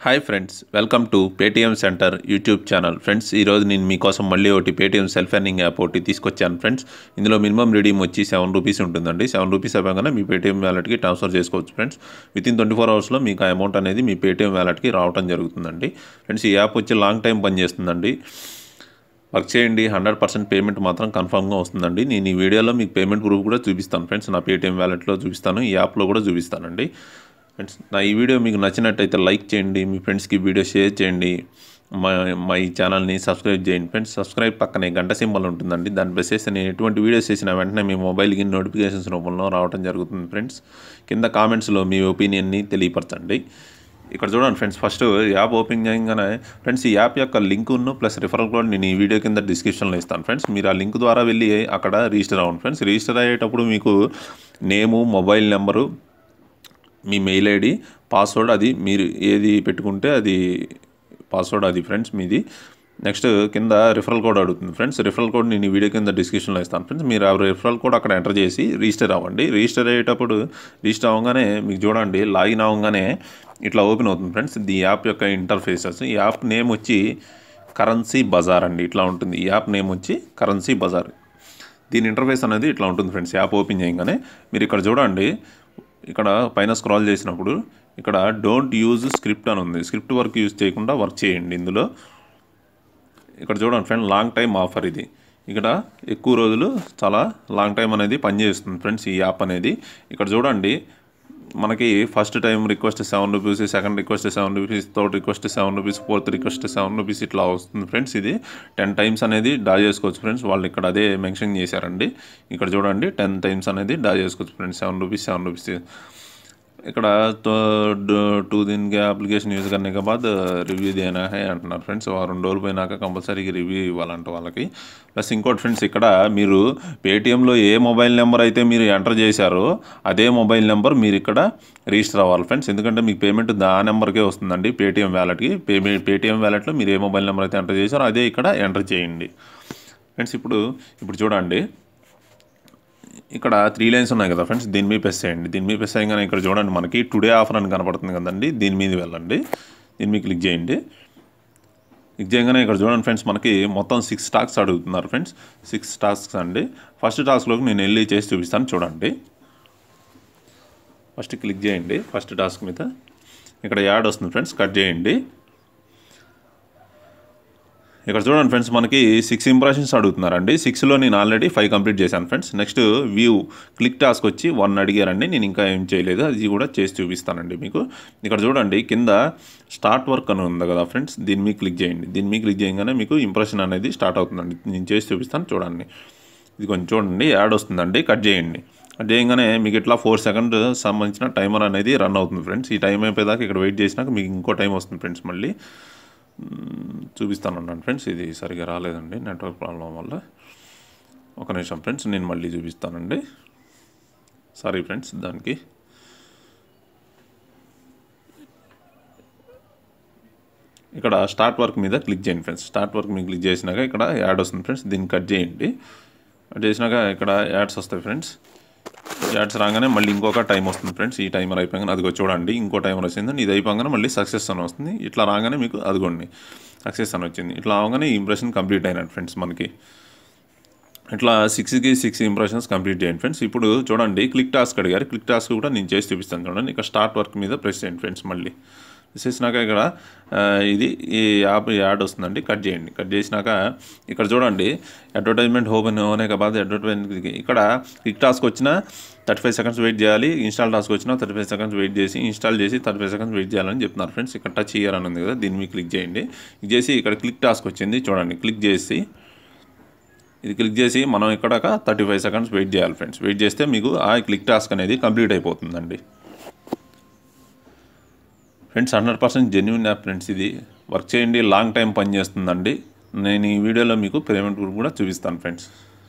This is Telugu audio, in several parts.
hi friends welcome to Paytm center YouTube channel friends ఈరోజు నేను మీకోసం మళ్ళీ ఒకటి పేటీఎం సెల్ఫ్ ఎర్నింగ్ యాప్ ఒకటి తీసుకొచ్చాను ఫ్రెండ్స్ ఇందులో మినిమం రిడీమ్ వచ్చి సెవెన్ రూపీస్ ఉంటుందండి సెవెన్ రూపీస్ అయిపోగానే మీ పేటీఎం వ్యాలెట్కి ట్రాన్స్ఫర్ చేసుకోవచ్చు friends with in twenty four అవర్స్లో మీకు ఆ అమౌంట్ అనేది మీ పేటీఎం వ్యాలెట్కి రావడం జరుగుతుందండి ఫ్రెండ్స్ ఈ యాప్ వచ్చి లాంగ్ టైం పనిచేస్తుందండి వర్క్ చేయండి హండ్రెడ్ పర్సెంట్ పేమెంట్ మాత్రం కన్ఫామ్గా వస్తుందండి నేను ఈ వీడియోలో మీకు పేమెంట్ ప్రూఫ్ కూడా చూపిస్తాను ఫ్రెండ్స్ నా పేటీఎం వ్యాలెట్లో చూపిస్తాను ఈ యాప్లో కూడా చూపిస్తానండి ఫ్రెండ్స్ నా ఈ వీడియో మీకు నచ్చినట్టయితే లైక్ చేయండి మీ ఫ్రెండ్స్కి వీడియో షేర్ చేయండి మా మా ఈ ఛానల్ని సబ్స్క్రైబ్ చేయండి ఫ్రెండ్స్ సబ్స్క్రైబ్ పక్కనే గంట సింబల్ ఉంటుందండి దాన్ని ప్రెస్ చేస్తే నేను ఎటువంటి వీడియోస్ చేసిన వెంటనే మీ మొబైల్కి నోటిఫికేషన్స్ రూపంలో రావడం జరుగుతుంది ఫ్రెండ్స్ కింద కామెంట్స్లో మీ ఒపీనియన్ని తెలియపరచండి ఇక్కడ చూడండి ఫ్రెండ్స్ ఫస్ట్ యాప్ ఓపెన్ చేయగానే ఫ్రెండ్స్ ఈ యాప్ యొక్క లింక్ను ప్లస్ రిఫరల్ కోడ్ నేను ఈ వీడియో కింద డిస్క్రిప్షన్లో ఇస్తాను ఫ్రెండ్స్ మీరు ఆ లింక్ ద్వారా వెళ్ళి అక్కడ రిజిస్టర్ అవ్వండి ఫ్రెండ్స్ రిజిస్టర్ అయ్యేటప్పుడు మీకు నేము మొబైల్ నెంబరు మీ మెయిల్ ఐడి పాస్వర్డ్ అది మీరు ఏది పెట్టుకుంటే అది పాస్వర్డ్ అది ఫ్రెండ్స్ మీది నెక్స్ట్ కింద రిఫరల్ కోడ్ అడుగుతుంది ఫ్రెండ్స్ రిఫరల్ కోడ్ నేను ఈ వీడియో కింద డిస్క్రిప్షన్లో ఇస్తాను ఫ్రెండ్స్ మీరు ఆ రిఫరల్ కోడ్ అక్కడ ఎంటర్ చేసి రిజిస్టర్ అవ్వండి రిజిస్టర్ అయ్యేటప్పుడు రిజిస్టర్ అవ్వగానే మీకు చూడండి లాగిన్ అవ్వగానే ఇట్లా ఓపెన్ అవుతుంది ఫ్రెండ్స్ ఈ యాప్ యొక్క ఇంటర్ఫేసెస్ ఈ యాప్ నేమ్ వచ్చి కరెన్సీ బజార్ అండి ఇట్లా ఉంటుంది ఈ యాప్ నేమ్ వచ్చి కరెన్సీ బజార్ దీని ఇంటర్ఫేస్ అనేది ఇట్లా ఉంటుంది ఫ్రెండ్స్ యాప్ ఓపెన్ చేయగానే మీరు ఇక్కడ చూడండి ఇక్కడ పైన స్క్రాల్ చేసినప్పుడు ఇక్కడ డోంట్ యూజ్ స్క్రిప్ట్ అని ఉంది స్క్రిప్ట్ వర్క్ యూజ్ చేయకుండా వర్క్ చేయండి ఇందులో ఇక్కడ చూడండి ఫ్రెండ్ లాంగ్ టైం ఆఫర్ ఇది ఇక్కడ ఎక్కువ రోజులు చాలా లాంగ్ టైం అనేది పనిచేస్తుంది ఫ్రెండ్స్ ఈ యాప్ అనేది ఇక్కడ చూడండి మనకి first time request seven rupees second request seven rupees third request seven rupees fourth request seven rupees ఇట్లా వస్తుంది ఫ్రెండ్స్ ఇది టెన్ టైమ్స్ అనేది డా చేసుకోవచ్చు ఫ్రెండ్స్ వాళ్ళు ఇక్కడ అదే మెన్షన్ చేశారండి ఇక్కడ చూడండి టెన్ టైమ్స్ అనేది డా చేసుకోవచ్చు friends seven rupees seven rupees ఇక్కడ టూ దీనికి అప్లికేషన్ యూజ్ करने के बाद రివ్యూ దేనా హై అంటున్నారు ఫ్రెండ్స్ రెండు రోజులు పోయినాక కంపల్సరీగా రివ్యూ ఇవ్వాలంట వాళ్ళకి ప్లస్ ఇంకోటి ఫ్రెండ్స్ ఇక్కడ మీరు పేటీఎంలో ఏ మొబైల్ నెంబర్ అయితే మీరు ఎంటర్ చేశారో అదే మొబైల్ నెంబర్ మీరు ఇక్కడ రిజిస్టర్ అవ్వాలి ఫ్రెండ్స్ ఎందుకంటే మీకు పేమెంట్ ఆ నెంబర్కే వస్తుందండి పేటీఎం వ్యాలెట్కి పేమెంట్ పేటీఎం వ్యాలెట్లో మీరు ఏ మొబైల్ నెంబర్ అయితే ఎంటర్ చేశారో అదే ఇక్కడ ఎంటర్ చేయండి ఫ్రెండ్స్ ఇప్పుడు ఇప్పుడు చూడండి ఇక్కడ త్రీ లైన్స్ ఉన్నాయి కదా ఫ్రెండ్స్ దీని మీద ప్రెస్ చేయండి దీని మీద ప్రెస్ చేయగానే ఇక్కడ చూడండి మనకి టుడే ఆఫర్ అని కనపడుతుంది కదండి దీని మీద వెళ్ళండి దీని మీద క్లిక్ చేయండి క్లిక్ చేయగానే ఇక్కడ చూడండి ఫ్రెండ్స్ మనకి మొత్తం సిక్స్ టాక్స్ అడుగుతున్నారు ఫ్రెండ్స్ సిక్స్ టాస్క్స్ అండి ఫస్ట్ టాస్క్లోకి నేను వెళ్ళి చేసి చూపిస్తాను చూడండి ఫస్ట్ క్లిక్ చేయండి ఫస్ట్ టాస్క్ మీద ఇక్కడ యాడ్ వస్తుంది ఫ్రెండ్స్ కట్ చేయండి ఇక్కడ చూడండి ఫ్రెండ్స్ మనకి సిక్స్ ఇంప్రెషన్స్ అడుగుతున్నారండి సిక్స్లో నేను ఆల్రెడీ ఫైవ్ కంప్లీట్ చేశాను friends next view click task వచ్చి వన్ అడిగారండి నేను ఇంకా ఏం చేయలేదు అది కూడా చేసి చూపిస్తానండి మీకు ఇక్కడ చూడండి కింద స్టార్ట్ వర్క్ అని ఉంది కదా ఫ్రెండ్స్ దీని మీద క్లిక్ చేయండి దీని మీద క్లిక్ చేయగానే మీకు ఇంప్రెషన్ అనేది స్టార్ట్ అవుతుందండి నేను చేసి చూపిస్తాను చూడండి ఇది కొంచెం చూడండి యాడ్ వస్తుందండి కట్ చేయండి కట్ చేయగానే మీకు ఇట్లా ఫోర్ సెకండ్ సంబంధించిన టైమర్ అనేది రన్ అవుతుంది ఫ్రెండ్స్ ఈ టైం అయిపోయేదాకా ఇక్కడ వెయిట్ చేసినాక మీకు ఇంకో టైం వస్తుంది ఫ్రెండ్స్ మళ్ళీ చూపిస్తాను అన్నాను ఫ్రెండ్స్ ఇది సరిగా రాలేదండి నెట్వర్క్ ప్రాబ్లం వల్ల ఒక నిమిషం ఫ్రెండ్స్ నేను మళ్ళీ చూపిస్తానండి సారీ ఫ్రెండ్స్ దానికి ఇక్కడ స్టార్ట్ వర్క్ మీద క్లిక్ చేయండి ఫ్రెండ్స్ స్టార్ట్ వర్క్ మీద క్లిక్ చేసినాక ఇక్కడ యాడ్ వస్తుంది ఫ్రెండ్స్ దీన్ని కట్ చేయండి కట్ చేసినాక ఇక్కడ యాడ్స్ వస్తాయి ఫ్రెండ్స్ యాడ్స్ రాగానే మళ్ళీ ఇంకొక టైం వస్తుంది ఫ్రెండ్స్ ఈ టైమర్ అయిపోయాక అదిగో చూడండి ఇంకో టైమర్ వచ్చింది ఇది అయిపోగానే మళ్ళీ సక్సెస్ అని వస్తుంది ఇట్లా రాగానే మీకు అదిగోండి సక్సెస్ అని వచ్చింది ఇట్లా అవగానే ఈ ఇంప్రెషన్ కంప్లీట్ అయినట్టు ఫ్రెండ్స్ మనకి ఇట్లా సిక్స్కి సిక్స్ ఇంప్రెషన్స్ కంప్లీట్ చేయండి ఫ్రెండ్స్ ఇప్పుడు చూడండి క్లిక్ టాస్క్ అడిగారు క్లిక్ టాస్క్ కూడా నేను చేసి చూపిస్తాను చూడండి ఇక్కడ స్టార్ట్ వర్క్ మీద ప్రెస్ చేయండి ఫ్రెండ్స్ మళ్ళీ ప్రెస్ చేసినాక ఇక్కడ ఇది ఈ యాప్ యాడ్ వస్తుందండి కట్ చేయండి కట్ చేసినాక ఇక్కడ చూడండి అడ్వర్టైజ్మెంట్ ఓపెన్ హోనే బాధ అడ్వర్టైజ్మెంట్ ఇక్కడ క్లిక్ టాస్క్ వచ్చిన థర్టీ ఫైవ్ సెకండ్స్ వెయిట్ చేయాలి ఇన్స్టాల్ టాస్క్ వచ్చినా థర్టీ ఫైవ్ సెకండ్స్ వెయిట్ చేసి ఇన్స్టాల్ చేసి థర్టీ ఫైవ్ సెకండ్స్ వెయిట్ చేయాలని చెప్తున్నారు ఫ్రెండ్స్ ఇక్కడ టచ్ చేయాలని ఉంది కదా దీని మీద క్లిక్ చేయండి క్లిక్ చేసి ఇక్కడ క్లిక్ టాస్క్ వచ్చింది చూడండి క్లిక్ చేసి ఇది క్లిక్ చేసి మనం ఇక్కడ థర్టీ ఫైవ్ సెకండ్స్ వెయిట్ చేయాలి ఫ్రెండ్స్ వెయిట్ చేస్తే మీకు ఆ క్లిక్ టాస్క్ అనేది కంప్లీట్ అయిపోతుందండి friends hundred percent genuine app friends ఇది వర్క్ చేయండి లాంగ్ టైం పనిచేస్తుందండి నేను ఈ వీడియోలో మీకు పేమెంట్ గ్రూప్ కూడా చూపిస్తాను ఫ్రెండ్స్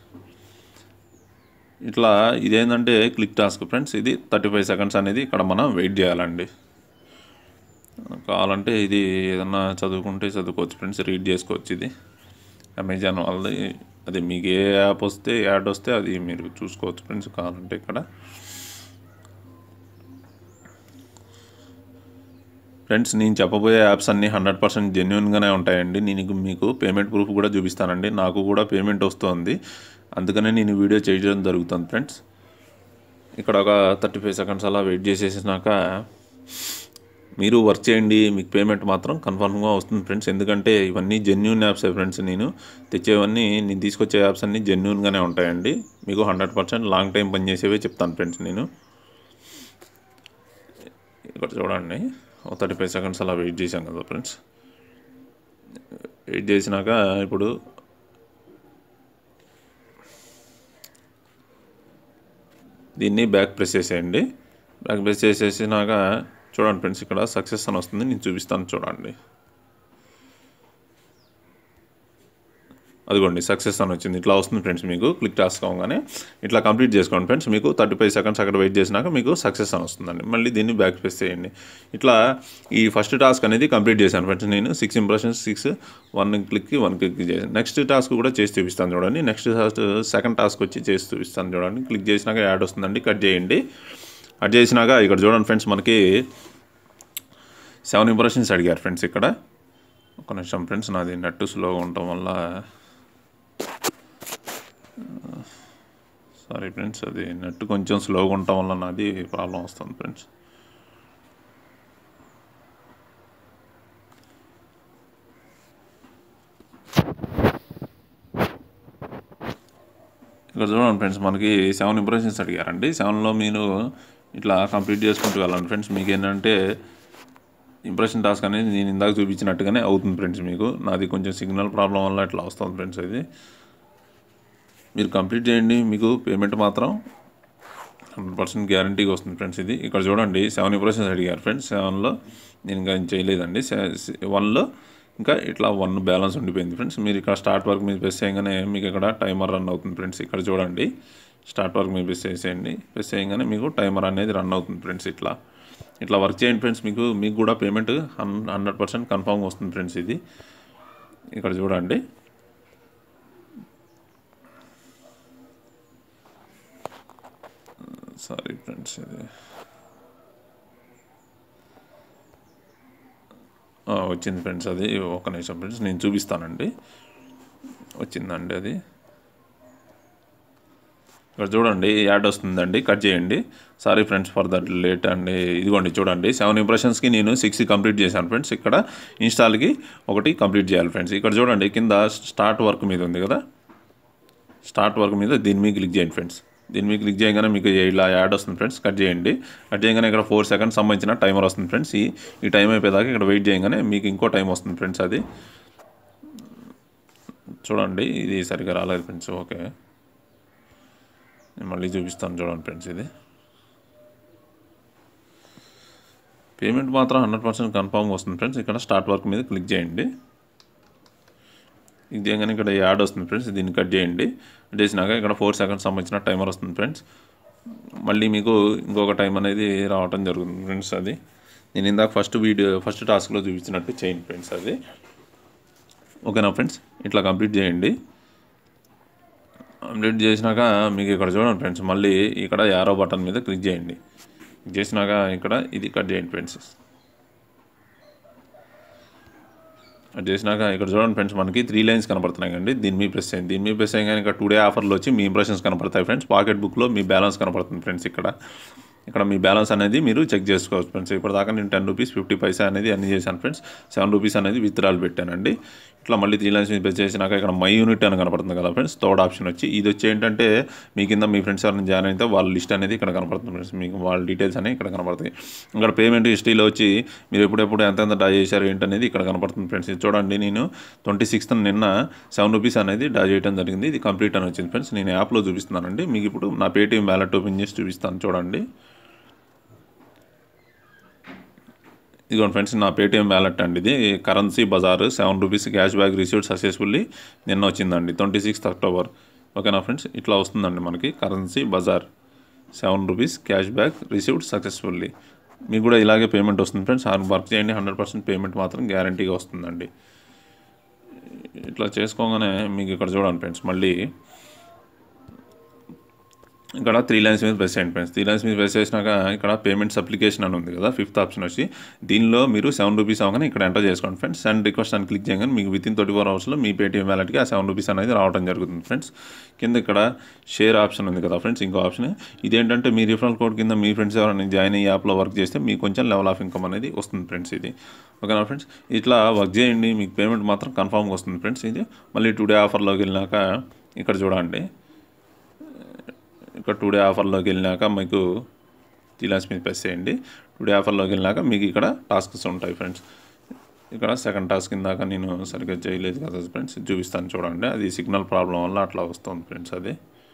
ఇట్లా ఇదేంటంటే క్లిక్ టాస్క్ ఫ్రెండ్స్ ఇది థర్టీ ఫైవ్ సెకండ్స్ అనేది ఇక్కడ మనం వెయిట్ చేయాలండి కావాలంటే ఇది ఏదన్నా చదువుకుంటే చదువుకోవచ్చు ఫ్రెండ్స్ రీడ్ చేసుకోవచ్చు ఇది అమెజాన్ వాళ్ళది అది మీకు ఏ యాప్ వస్తే యాడ్ వస్తే అది మీరు చూసుకోవచ్చు ఫ్రెండ్స్ కావాలంటే ఇక్కడ ఫ్రెండ్స్ నేను చెప్పబోయే యాప్స్ అన్నీ హండ్రెడ్ పర్సెంట్ జెన్యున్గానే ఉంటాయండి నేను మీకు పేమెంట్ ప్రూఫ్ కూడా చూపిస్తానండి నాకు కూడా పేమెంట్ వస్తుంది అందుకనే నేను ఈ వీడియో చేయడం జరుగుతుంది ఫ్రెండ్స్ ఇక్కడ ఒక థర్టీ ఫైవ్ సెకండ్స్ అలా వెయిట్ చేసేసినాక మీరు వర్క్ చేయండి మీకు పేమెంట్ మాత్రం కన్ఫర్మ్గా వస్తుంది ఫ్రెండ్స్ ఎందుకంటే ఇవన్నీ జెన్యున్ యాప్స్ ఫ్రెండ్స్ నేను తెచ్చేవన్నీ నేను తీసుకొచ్చే యాప్స్ అన్నీ జెన్యున్గానే ఉంటాయండి మీకు హండ్రెడ్ పర్సెంట్ లాంగ్ టైం పనిచేసేవే చెప్తాను ఫ్రెండ్స్ నేను ఇక్కడ చూడండి ఒక థర్టీ ఫైవ్ సెకండ్స్ అలా వెయిట్ చేశాం కదా ఫ్రెండ్స్ వెయిట్ చేసినాక ఇప్పుడు దీన్ని బ్యాక్ ప్రెస్ చేసేయండి బ్యాక్ ప్రెస్ చేసేసినాక చూడండి ఫ్రెండ్స్ ఇక్కడ సక్సెస్ అని వస్తుంది నేను చూపిస్తాను చూడండి అదిగోండి సక్సెస్ అని వచ్చింది ఇట్లా వస్తుంది ఫ్రెండ్స్ మీకు క్లిక్ టాస్క్ అవ్వగానే ఇట్లా కంప్లీట్ చేసుకోండి ఫ్రెండ్స్ మీకు థర్టీ ఫైవ్ సెకండ్స్ అక్కడ వెయిట్ చేసినాక మీకు సక్సెస్ అని వస్తుందండి మళ్ళీ దీన్ని బ్యాక్ ప్రెస్ చేయండి ఇట్లా ఈ ఫస్ట్ టాస్క్ అనేది కంప్లీట్ చేశాను ఫ్రెండ్స్ నేను six impressions six one click one click చేశాను నెక్స్ట్ టాస్క్ కూడా చేసి చూపిస్తాను చూడండి నెక్స్ట్ సెకండ్ టాస్క్ వచ్చి చేసి చూపిస్తాను చూడండి క్లిక్ చేసినాక యాడ్ వస్తుందండి కట్ చేయండి కట్ చేసినాక ఇక్కడ చూడండి ఫ్రెండ్స్ మనకి సెవెన్ ఇంప్రెషన్స్ అడిగారు ఫ్రెండ్స్ ఇక్కడ ఒక నిమిషం ఫ్రెండ్స్ నాది నెట్ స్లోగా ఉండటం వల్ల సారీ ఫ్రెండ్స్ అది నెట్ కొంచెం స్లోగా ఉండటం వల్ల నాది ప్రాబ్లం వస్తుంది ఫ్రెండ్స్ ఇక్కడ చూడండి ఫ్రెండ్స్ మనకి సెవెన్ ఇంప్రెషన్స్ అడిగారండి సెవెన్లో మీరు ఇట్లా కంప్లీట్ చేసుకుంటూ వెళ్ళండి ఫ్రెండ్స్ మీకు ఏంటంటే ఇంప్రెషన్ టాస్క్ అనేది నేను ఇందాక చూపించినట్టుగానే అవుతుంది ఫ్రెండ్స్ మీకు నాది కొంచెం సిగ్నల్ ప్రాబ్లం వల్ల ఇట్లా వస్తుంది ఫ్రెండ్స్ ఇది మీరు కంప్లీట్ చేయండి మీకు పేమెంట్ మాత్రం హండ్రెడ్ పర్సెంట్ గ్యారంటీగా వస్తుంది ఫ్రెండ్స్ ఇది ఇక్కడ చూడండి సెవెన్ ఇంప్రెషన్స్ అడిగారు ఫ్రెండ్స్ సెవెన్లో నేను ఇంకా ఏం చేయలేదండి వన్లో ఇంకా ఇట్లా వన్ బ్యాలెన్స్ ఉండిపోయింది ఫ్రెండ్స్ మీరు ఇక్కడ స్టార్ట్ వర్క్ మీద ప్రెస్ చేయగానే మీకు ఇక్కడ టైమర్ రన్ అవుతుంది ఫ్రెండ్స్ ఇక్కడ చూడండి స్టార్ట్ వర్క్ మీద ప్రెస్ చేసేయండి ప్రెస్ చేయగానే మీకు టైమర్ అనేది రన్ అవుతుంది ఫ్రెండ్స్ ఇట్లా ఇట్లా వర్క్ చేయండి ఫ్రెండ్స్ మీకు మీకు కూడా పేమెంట్ హండ్రెడ్ పర్సెంట్ కన్ఫామ్గా వస్తుంది ఫ్రెండ్స్ ఇది ఇక్కడ చూడండి సారీ ఫ్రెండ్స్ ఇది వచ్చింది ఫ్రెండ్స్ అది ఒక నిమిషం ఫ్రెండ్స్ నేను చూపిస్తానండి వచ్చిందండి అది ఇక్కడ చూడండి యాడ్ వస్తుందండి కట్ చేయండి sorry friends for that late అండి ఇదిగోండి చూడండి సెవెన్ ఇంప్రెషన్స్కి నేను సిక్స్ కంప్లీట్ చేశాను ఫ్రెండ్స్ ఇక్కడ ఇన్స్టాల్కి ఒకటి కంప్లీట్ చేయాలి ఫ్రెండ్స్ ఇక్కడ చూడండి కింద స్టార్ట్ వర్క్ మీద ఉంది కదా స్టార్ట్ వర్క్ మీద దీని మీద క్లిక్ చేయండి ఫ్రెండ్స్ దీని మీద క్లిక్ చేయగానే మీకు ఇలా యాడ్ వస్తుంది ఫ్రెండ్స్ కట్ చేయండి కట్ చేయగానే ఇక్కడ ఫోర్ సెకండ్స్ సంబంధించిన టైమర్ వస్తుంది ఫ్రెండ్స్ ఈ ఈ టైం అయిపోయేదాకా ఇక్కడ వెయిట్ చేయగానే మీకు ఇంకో టైం వస్తుంది ఫ్రెండ్స్ అది చూడండి ఇది సరిగా రాలేదు ఫ్రెండ్స్ ఓకే నేను మళ్ళీ చూపిస్తాను చూడండి ఫ్రెండ్స్ ఇది పేమెంట్ మాత్రం హండ్రెడ్ పర్సెంట్ కన్ఫామ్గా వస్తుంది ఫ్రెండ్స్ ఇక్కడ స్టార్ట్ వర్క్ మీద క్లిక్ చేయండి ఇది చేయగానే ఇక్కడ యాడ్ వస్తుంది ఫ్రెండ్స్ దీన్ని కట్ చేయండి చేసినాక ఇక్కడ ఫోర్ సెకండ్స్ సంబంధించిన టైమర్ వస్తుంది ఫ్రెండ్స్ మళ్ళీ మీకు ఇంకొక టైం అనేది రావటం జరుగుతుంది ఫ్రెండ్స్ అది నేను ఇందాక ఫస్ట్ వీడియో ఫస్ట్ టాస్క్లో చూపించినట్టు చేయండి ఫ్రెండ్స్ అది ఓకేనా ఫ్రెండ్స్ ఇట్లా కంప్లీట్ చేయండి కంప్లీట్ చేసినాక మీకు ఇక్కడ చూడండి ఫ్రెండ్స్ మళ్ళీ ఇక్కడ యారో బటన్ మీద క్లిక్ చేయండి చేసినాక ఇక్కడ ఇది కట్ చేయండి ఫ్రెండ్స్ అది చేసినాక ఇక్కడ చూడండి ఫ్రెండ్స్ మనకి త్రీ లైన్స్ కనపడుతున్నాయి అండి దీని మీ ప్రెస్ అయ్యింది దీని మీ ప్రెస్ అయ్యాక ఇక్కడ టుడే ఆఫర్లో వచ్చి మీ ఇంప్రెషన్స్ కనపడతాయి ఫ్రెండ్స్ పాకెట్ బుక్లో మీ బ్యాలెన్స్ కనపడుతుంది ఫ్రెండ్స్ ఇక్కడ ఇక్కడ మీ బ్యాలెన్స్ అనేది మీరు చెక్ చేసుకోవచ్చు ఫ్రెండ్స్ ఇప్పటిదాకా నేను టెన్ రూపీస్ ఫిఫ్టీ పైసా అనేది అన్ని చేశాను ఫ్రెండ్స్ సెవెన్ రూపీస్ అనేది విత్డ్రాల్ పెట్టానండి ఇట్లా మళ్ళీ త్రీ లైన్స్ మీద ప్రెస్ చేసినాక ఇక్కడ మై యూనిట్ అని కనపడుతుంది కదా ఫ్రెండ్స్ థర్డ్ ఆప్షన్ వచ్చి ఇది వచ్చి ఏంటంటే మీ కింద మీ ఫ్రెండ్స్ ఎవరైనా జాయిన్ అయితే వాళ్ళ లిస్ట్ అనేది ఇక్కడ కనపడుతుంది ఫ్రెండ్స్ మీకు వాళ్ళ డీటెయిల్స్ అనేవి ఇక్కడ కనపడతాయి ఇక్కడ పేమెంట్ హిస్టరీలో వచ్చి మీరు ఎప్పుడెప్పుడు ఎంత ఎంత డ్రా చేశారు ఏంటనేది ఇక్కడ కనపడుతుంది ఫ్రెండ్స్ ఇది చూడండి నేను ట్వంటీ సిక్స్త్ నిన్న సెవెన్ రూపీస్ అనేది డ్రా చేయడం జరిగింది ఇది కంప్లీట్ అని వచ్చింది ఫ్రెండ్స్ నేను యాప్లో చూపిస్తున్నానండి మీకు ఇప్పుడు నా పేటీఎం వ్యాలెట్ ఓపెన్ చేసి చూపిస్తాను చూడండి ఇదిగోండి ఫ్రెండ్స్ నా పేటీఎం వ్యాలెట్ అండి ఇది currency bazaar seven rupees cash back received successfully నిన్న వచ్చిందండి ట్వంటీ సిక్స్త్ అక్టోబర్ ఓకేనా ఫ్రెండ్స్ ఇట్లా వస్తుందండి మనకి currency bazaar seven rupees cash back received successfully మీకు కూడా ఇలాగే పేమెంట్ వస్తుంది ఫ్రెండ్స్ వర్క్ చేయండి హండ్రెడ్ పర్సెంట్ పేమెంట్ మాత్రం గ్యారంటీగా వస్తుందండి ఇట్లా చేసుకోగానే మీకు ఇక్కడ చూడండి ఫ్రెండ్స్ మళ్ళీ ఇక్కడ త్రీ లైన్స్ మీద ప్రెస్ చేయండి ఫ్రెండ్స్ త్రీ లైన్స్ మీద ప్రెస్ చేసినాక ఇక్కడ పేమెంట్స్ అప్లికేషన్ అని ఉంది కదా ఫిఫ్త్ ఆప్షన్ వచ్చి దీనిలో మీరు సెవెన్ రూపీస్ అవగానే ఇక్కడ ఎంటర్ చేసుకోండి ఫ్రెండ్స్ అండ్ రిక్వెస్ట్ అని క్లిక్ చేయగానే మీకు విత్ ఇన్ ట్వంటీ ఫోర్ అవర్స్లో మీ పేటీఎం వ్యాలెట్కి ఆ సెవెన్ రూపీస్ అనేది రావడం జరుగుతుంది ఫ్రెండ్స్ కింద ఇక్కడ షేర్ ఆప్షన్ ఉంది కదా ఫ్రెండ్స్ ఇంకో ఆప్షన్ ఇదేంటంటే మీ రిఫరల్ కోడ్ కింద మీ ఫ్రెండ్స్ ఎవరైనా జాయిన్ అయ్యి యాప్లో వర్క్ చేస్తే మీకు కొంచెం లెవెల్ ఆఫ్ ఇన్కమ్ అనేది వస్తుంది ఫ్రెండ్స్ ఇది ఓకేనా ఫ్రెండ్స్ ఇట్లా వర్క్ చేయండి మీకు పేమెంట్ మాత్రం కన్ఫామ్గా వస్తుంది ఫ్రెండ్స్ ఇది మళ్ళీ టుడే ఆఫర్లోకి వెళ్ళినాక ఇక్కడ చూడండి ఇక్కడ టుడే ఆఫర్లోకి వెళ్ళినాక మీకు టీలాస్ మీద ప్రెస్ చేయండి టుడే ఆఫర్లోకి వెళ్ళినాక మీకు ఇక్కడ టాస్క్స్ ఉంటాయి ఫ్రెండ్స్ ఇక్కడ సెకండ్ టాస్క్ ఇందాక నేను సరిగ్గా చేయలేదు కదా ఫ్రెండ్స్ చూపిస్తాను చూడండి అది సిగ్నల్ ప్రాబ్లం వల్ల అట్లా వస్తుంది ఫ్రెండ్స్ అది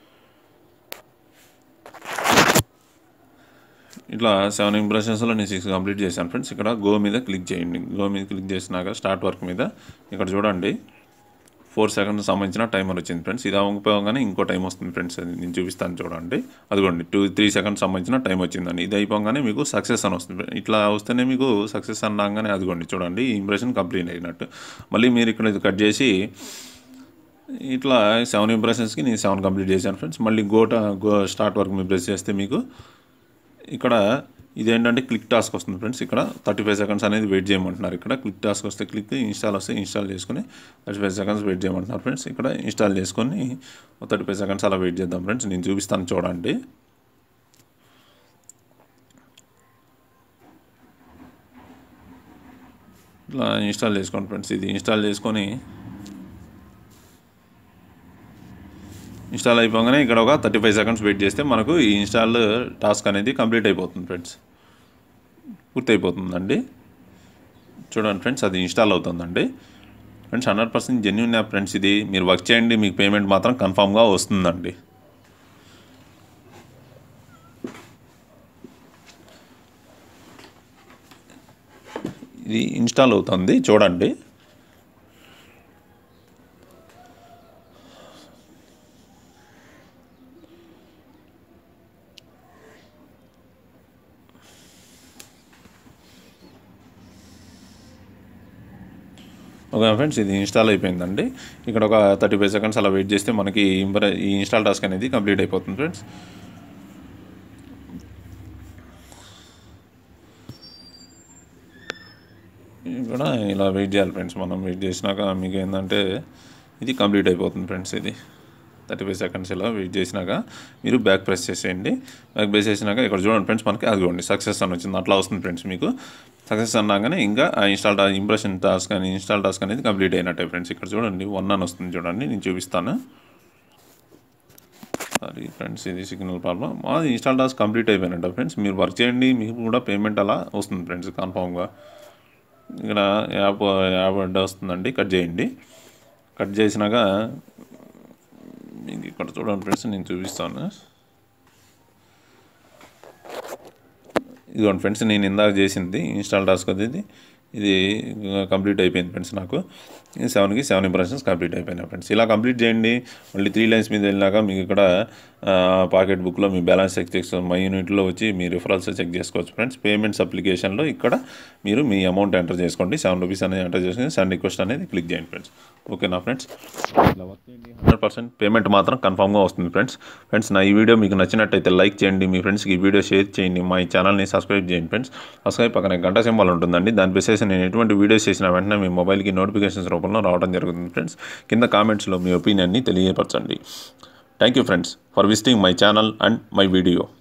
ఇట్లా సెవెన్ ఇంప్రెషన్స్లో నేను సిక్స్ కంప్లీట్ చేశాను ఫ్రెండ్స్ ఇక్కడ గో మీద క్లిక్ చేయండి గో మీద క్లిక్ చేసినాక స్టార్ట్ వర్క్ మీద ఇక్కడ చూడండి ఫోర్ సెకండ్స్ సంబంధించిన టైమర్ వచ్చింది ఫ్రెండ్స్ ఇది అవ్వకపోగానే ఇంకో టైం వస్తుంది ఫ్రెండ్స్ అది నేను చూపిస్తాను చూడండి అదిగోండి టూ త్రీ సెకండ్స్ సంబంధించిన టైం వచ్చిందండి ఇది అయిపోగానే మీకు సక్సెస్ అని వస్తుంది ఇట్లా వస్తేనే మీకు సక్సెస్ అనగానే అదిగోండి చూడండి ఈ ఇంప్రెషన్ కంప్లీట్ అయినట్టు మళ్ళీ మీరు ఇక్కడ ఇది కట్ చేసి ఇట్లా సెవెన్ ఇంప్రెషన్స్కి నేను సెవెన్ కంప్లీట్ చేశాను ఫ్రెండ్స్ మళ్ళీ గోట గో స్టార్ట్ వర్క్ మీరు ప్రెస్ చేస్తే మీకు ఇక్కడ ఇదేంటంటే క్లిక్ టాస్క్ వస్తుంది ఫ్రెండ్స్ ఇక్కడ థర్టీ ఫైవ్ సెకండ్స్ అనేది వెయిట్ చేయమంటున్నారు ఇక్కడ క్లిక్ టాస్క్ వస్తే క్లిక్ ఇన్స్టాల్ వస్తే ఇన్స్టాల్ చేసుకొని థర్టీ ఫైవ్ సెకండ్స్ వెయిట్ చేయమంటున్నారు ఫ్రెండ్స్ ఇక్కడ ఇన్స్టాల్ చేసుకొని థర్టీ ఫైవ్ సెకండ్స్ అలా వెయిట్ చేద్దాం ఫ్రెండ్స్ నేను చూపిస్తాను చూడండి ఇట్లా ఇన్స్టాల్ చేసుకోండి ఫ్రెండ్స్ ఇది ఇన్స్టాల్ చేసుకొని ఇన్స్టాల్ అయిపోగానే ఇక్కడ ఒక థర్టీ ఫైవ్ సెకండ్స్ వెయిట్ చేస్తే మనకు ఈ ఇన్స్టాల్ టాస్క్ అనేది కంప్లీట్ అయిపోతుంది ఫ్రెండ్స్ పూర్తి అయిపోతుందండి చూడండి ఫ్రెండ్స్ అది ఇన్స్టాల్ అవుతుందండి friends hundred percent genuine app friends ఇది మీరు వర్క్ చేయండి మీకు పేమెంట్ మాత్రం కన్ఫామ్గా వస్తుందండి ఇది ఇన్స్టాల్ అవుతుంది చూడండి ఓకే ఫ్రెండ్స్ ఇది ఇన్స్టాల్ అయిపోయిందండి ఇక్కడ ఒక థర్టీ ఫైవ్ సెకండ్స్ అలా వెయిట్ చేస్తే మనకి ఇంప్ర ఈ ఇన్స్టాల్ టాస్క్ అనేది కంప్లీట్ అయిపోతుంది ఫ్రెండ్స్ ఇక్కడ ఇలా వెయిట్ చేయాలి ఫ్రెండ్స్ మనం వెయిట్ చేసినాక మీకు ఏంటంటే ఇది కంప్లీట్ అయిపోతుంది ఫ్రెండ్స్ ఇది థర్టీ ఫైవ్ సెకండ్స్ ఇలా వెయిట్ చేసినాక మీరు బ్యాక్ ప్రెస్ చేసేయండి బ్యాక్ ప్రెస్ చేసినాక ఇక్కడ చూడండి ఫ్రెండ్స్ మనకి అదిగోండి సక్సెస్ అని వచ్చింది అట్లా వస్తుంది ఫ్రెండ్స్ మీకు సక్సెస్ అన్నాగానే ఇంకా ఆ ఇన్స్టాల్ టా ఇంప్రెషన్ టాస్క్ అని ఇన్స్టాల్ టాస్క్ అనేది కంప్లీట్ అయినట్టే ఫ్రెండ్స్ ఇక్కడ చూడండి వన్ అని వస్తుంది చూడండి నేను చూపిస్తాను సారీ ఫ్రెండ్స్ ఇది సిగ్నల్ ప్రాబ్లం అది ఇన్స్టాల్ టాస్క్ కంప్లీట్ అయిపోయినట్టు ఫ్రెండ్స్ మీరు వర్క్ చేయండి మీకు కూడా పేమెంట్ అలా వస్తుంది ఫ్రెండ్స్ కన్ఫామ్గా ఇక్కడ యాప్ యాప్ అడ్డ వస్తుందండి కట్ చేయండి కట్ చేసినాక మీకు ఇక్కడ చూడండి ఫ్రెండ్స్ నేను చూపిస్తాను ఇదిగోండి ఫ్రెండ్స్ నేను ఇందాక చేసింది ఇన్స్టాల్ టాస్క్ అది ఇది ఇది కంప్లీట్ అయిపోయింది ఫ్రెండ్స్ నాకు సెవెన్కి సెవెన్ ఇంప్రెషన్స్ కంప్లీట్ అయిపోయినాయి ఫ్రెండ్స్ ఇలా కంప్లీట్ చేయండి మళ్ళీ త్రీ లైన్స్ మీద వెళ్ళినాక మీకు ఇక్కడ పాకెట్ బుక్లో మీ బ్యాలెన్స్ చెక్ చేసుకోవచ్చు మై యూనిట్లో వచ్చి మీ రిఫరల్స్ చెక్ చేసుకోవచ్చు ఫ్రెండ్స్ పేమెంట్స్ అప్లికేషన్లో ఇక్కడ మీరు మీ అమౌంట్ ఎంటర్ చేసుకోండి సెవెన్ రూపీస్ అనేది ఎంటర్ చేసుకుని సెండ్ రిక్వెస్ట్ అనేది క్లిక్ చేయండి ఫ్రెండ్స్ ఓకేనా ఫ్రెండ్స్ ఇలా వర్క్ చేయండి హండ్రెడ్ పర్సెంట్ పేమెంట్ మాత్రం కన్ఫామ్గా వస్తుంది ఫ్రెండ్స్ ఫ్రెండ్స్ నా ఈ వీడియో మీకు నచ్చినట్టయితే లైక్ చేయండి మీ ఫ్రెండ్స్కి ఈ వీడియో షేర్ చేయండి మా ఈ ఛానల్ని సబ్స్క్రైబ్ చేయండి ఫ్రెండ్స్ సబ్స్క్రైబ్ పక్కన గంట సింబల్ ఉంటుందండి దాని బేసేసి నేను ఎటువంటి వీడియోస్ చేసిన వెంటనే మీ మొబైల్కి నోటిఫికేషన్స్ రూపంలో రావడం జరుగుతుంది ఫ్రెండ్స్ కింద కామెంట్స్లో మీ ఒపీనియన్ని తెలియపరచండి thank you friends for visiting my channel and my video